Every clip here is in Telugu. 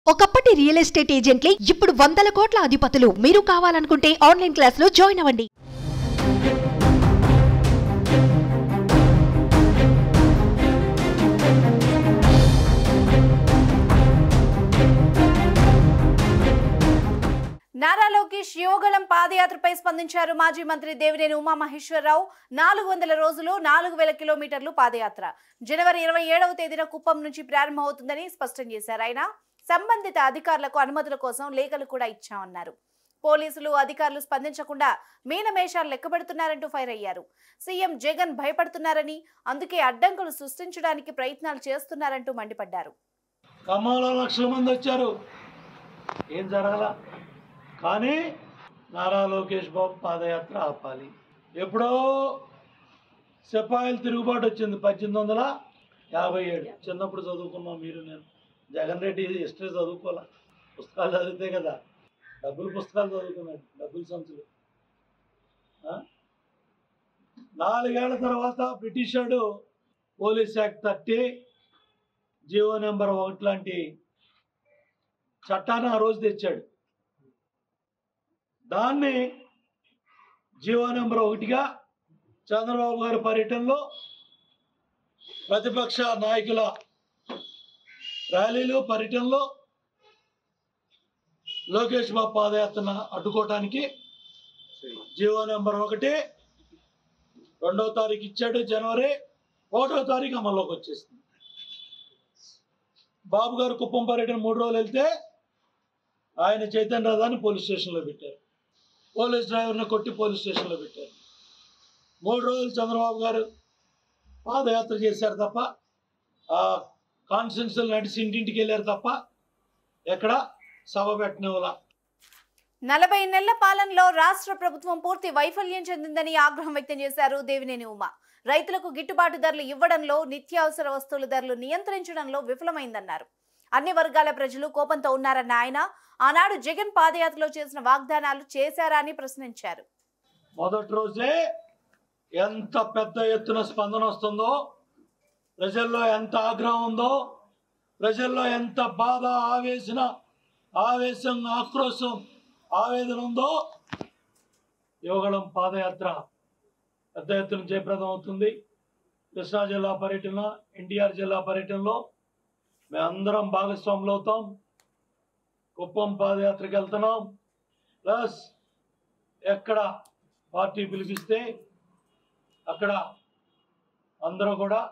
ఒకప్పటి రియల్ ఎస్టేట్ ఏజెంట్లే ఇప్పుడు వందల కోట్ల అధిపతులు మీరు కావాలనుకుంటే ఆన్లైన్ క్లాస్ లో జాయిన్ అవ్వండి నారా లోకేష్ యోగళం పాదయాత్రపై స్పందించారు మాజీ మంత్రి దేవినేని ఉమామహేశ్వరరావు నాలుగు వందల రోజులు నాలుగు వేల కిలోమీటర్లు పాదయాత్ర జనవరి ఇరవై ఏడవ తేదీన కుప్పం నుంచి ప్రారంభమవుతుందని స్పష్టం చేశారు ఆయన సంబంధిత అధికారులకు అనుమతుల కోసం లేఖలు కూడా ఇచ్చామన్నారు పోలీసులు అధికారులు స్పందించకుండా మీనమేషాలు లెక్కబెడుతున్నారంటూ ఫైర్ అయ్యారు సీఎం జగన్ భయపడుతున్నారని అందుకే అడ్డంకులు సృష్టించడానికి ప్రయత్నాలు చేస్తున్నారంటూ మండిపడ్డారు ఖమ్మంలో లక్షల మంది వచ్చారు ఏం జరగల కానీ నారా లోకేష్ బాబు పాదయాత్ర ఆపాలి ఎప్పుడో సిపాయిలు తిరుగుబాటు వచ్చింది పద్దెనిమిది వందల యాభై ఏడు చిన్నప్పుడు చదువుకున్నాం మీరు నేను జగన్ రెడ్డి హిస్టరీ చదువుకోవాలా పుస్తకాలు చదివితే కదా డబ్బులు పుస్తకాలు చదువుకున్నాడు డబ్బులు సంచులు ఆ? నాలుగేళ్ల తర్వాత బ్రిటిష్ వాడు police act thirty G O number ఒకటి లాంటి చట్టాన్ని ఆ రోజు తెచ్చాడు దాన్ని జియో నెంబర్ ఒకటిగా చంద్రబాబు గారి పర్యటనలో ప్రతిపక్ష నాయకుల ర్యాలీలు పర్యటనలో లోకేష్ బాబు పాదయాత్రను అడ్డుకోవటానికి జియో నెంబర్ ఒకటి రెండవ తారీఖు ఇచ్చాడు జనవరి ఒకటో తారీఖు అమల్లోకి వచ్చేసింది బాబు గారు కుప్పం పర్యటన మూడు రోజులు వెళ్తే ఆయన చైతన్య రథాన్ని పోలీస్ స్టేషన్లో పెట్టారు పోలీస్ డ్రైవర్ని కొట్టి పోలీస్ స్టేషన్లో పెట్టారు మూడు రోజులు చంద్రబాబు గారు పాదయాత్ర చేశారు తప్ప ఆ కాన్స్టిట్యూన్సీలు నడిచి ఇంటింటికి వెళ్ళారు తప్ప ఎక్కడ సభ పెట్టినవల నలభై నెలల పాలనలో రాష్ట్ర ప్రభుత్వం పూర్తి వైఫల్యం చెందిందని ఆగ్రహం వ్యక్తం చేశారు దేవినేని ఉమ రైతులకు గిట్టుబాటు ధరలు ఇవ్వడంలో నిత్యావసర వస్తువుల ధరలు నియంత్రించడంలో విఫలమైందన్నారు అన్ని వర్గాల ప్రజలు కోపంతో ఉన్నారన్న ఆయన ఆనాడు జగన్ పాదయాత్రలో చేసిన వాగ్దానాలు చేశారా అని ప్రశ్నించారు మొదటి రోజే ఎంత పెద్ద ఎత్తున స్పందన వస్తుందో ప్రజల్లో ఎంత ఆగ్రహం ఉందో ప్రజల్లో ఎంత బాధ ఆవేశన ఆవేశం ఆక్రోశం ఆవేదన ఉందో యోగళం పాదయాత్ర పెద్ద ఎత్తున జయప్రదం అవుతుంది కృష్ణా జిల్లా పర్యటన ఎన్టీఆర్ జిల్లా పర్యటనలో మేమందరం భాగస్వాములు అవుతాం కుప్పం పాదయాత్రకి వెళ్తున్నాం ప్లస్ ఎక్కడ పార్టీ పిలిపిస్తే అక్కడ అందరూ కూడా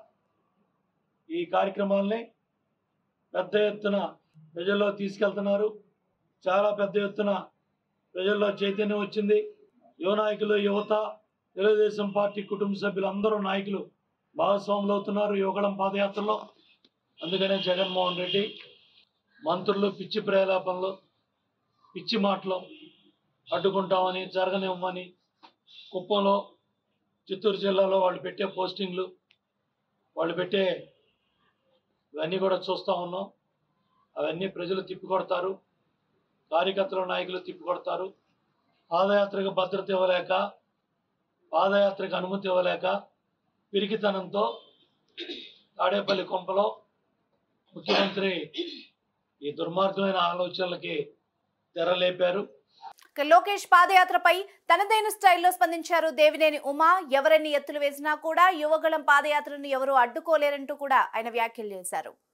ఈ కార్యక్రమాల్ని పెద్ద ఎత్తున ప్రజల్లో తీసుకెళ్తున్నారు చాలా పెద్ద ఎత్తున ప్రజల్లో చైతన్యం వచ్చింది యువ నాయకులు యువత తెలుగుదేశం పార్టీ కుటుంబ సభ్యులు అందరూ నాయకులు భాగస్వాములు అవుతున్నారు యువగళం పాదయాత్రలో అందుకనే జగన్మోహన్ రెడ్డి మంత్రులు పిచ్చి ప్రేలాపనలు పిచ్చి మాటలు అడ్డుకుంటామని జరగనివ్వమని కుప్పంలో చిత్తూరు జిల్లాలో వాళ్ళు పెట్టే పోస్టింగ్లు వాళ్ళు పెట్టే ఇవన్నీ కూడా చూస్తూ ఉన్నాం అవన్నీ ప్రజలు తిప్పికొడతారు కార్యకర్తలు నాయకులు తిప్పికొడతారు పాదయాత్రకు భద్రత ఇవ్వలేక పాదయాత్రకు అనుమతి ఇవ్వలేక పిరికితనంతో తాడేపల్లి కొంపలో ముఖ్యమంత్రి ఈ దుర్మార్గమైన ఆలోచనలకి తెరలేపారు ఇక లోకేష్ పాదయాత్రపై తనదైన స్టైల్లో స్పందించారు దేవినేని ఉమా ఎవరెన్ని ఎత్తులు వేసినా కూడా యువగళం పాదయాత్రను ఎవరూ అడ్డుకోలేరంటూ కూడా ఆయన వ్యాఖ్యలు చేశారు